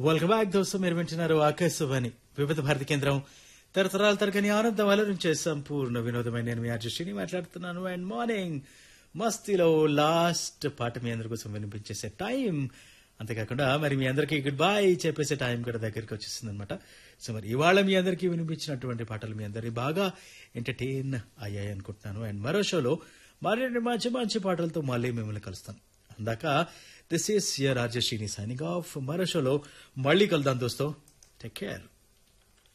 welcome back దోస్తు మీరు వింటున్నారు ఆకాశవాణి వివిధ భారతి కేంద్రం తరతరాల తరగని ఆనందం అలరించే సంపూర్ణ వినోదమైన నేను మీ అర్జుష్ని మాట్లాడుతున్నాను అండ్ మార్నింగ్ మస్తీలో లాస్ట్ పాట మీ అందరి కోసం వినిపించేసే టైం అంతేకాకుండా మరి మీ అందరికీ గుడ్ బై చెప్పేసే టైం కూడా దగ్గరికి వచ్చేసింది అనమాట సో మరి ఇవాళ మీ అందరికీ వినిపించినటువంటి పాటలు మీ అందరినీ బాగా ఎంటర్టైన్ అయ్యాయి అనుకుంటున్నాను అండ్ మరో షోలో మరిన్ని మంచి మంచి పాటలతో మళ్ళీ మిమ్మల్ని కలుస్తాను అందాక దిస్ ఈస్ యర్ రాజశ్రీని సైనింగ్ ఆఫ్ మరో షోలో మళ్ళీ కలుద్దాం దోస్తో టేక్ కేర్